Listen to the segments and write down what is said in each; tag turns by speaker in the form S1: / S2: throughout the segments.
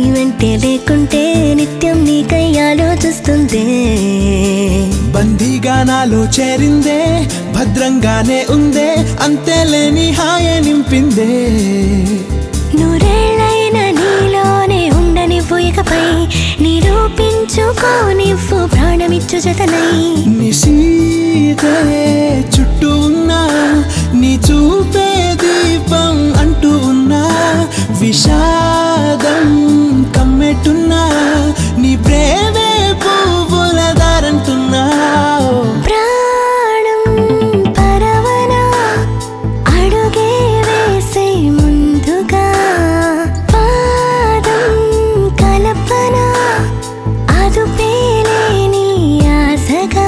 S1: వెంటే లేకుంటే నిత్యం నీకై ఆలోచిస్తుందే
S2: బందీగా నాలో చేరిందే భద్రంగానే ఉందే అంతేలేని హాయ నింపిందే
S1: నూరేళ్ళైన నీలోనే ఉండనివ్వు ఇకపై నిరూపించుకోనివ్వు ప్రాణమిచ్చు జతనై
S2: నిశీతే చుట్టూ ఉన్నా నీ చూపే దీపం అంటూ ఉన్నా విషాదం కమ్మెట్టున్నా నీ ప్రేమే పువ్వుల దారంటున్నా
S1: ప్రాణం పరవనా అడుగే వేసే ముందుగా పాదం కల్పన అదుపేలేని ఆశగా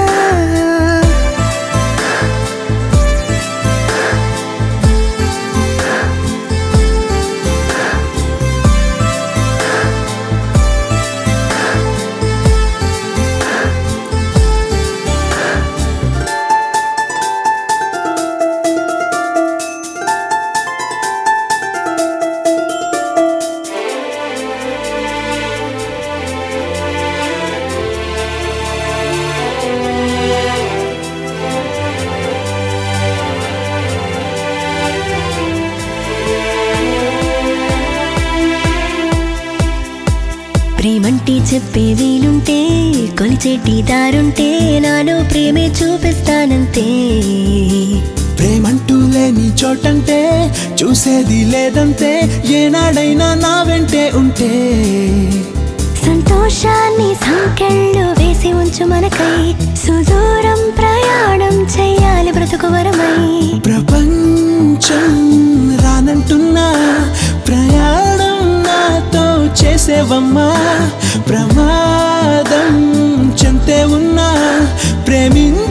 S1: ప్రేమంటే చెప్పే వీలుంటే కొలిచేటి దారుంటే నాలో ప్రేమే చూపిస్తానంతే
S2: ప్రేమంటూ లేని చోటంటే చూసేది లేదంతే ఏనాడైనా నా వెంటే ఉంటే
S1: సంతోషాన్ని సంకెళ్ళు వేసి ఉంచు మనకై సుదూరం ప్రయాణం చెయ్యాలి బ్రతుకు వరమై
S2: ప్రపంచం రానంటున్నా ప్రయాణం నాతో చేసేవమ్మా ప్రమాదం చెంతే ఉన్నా ప్రేమించ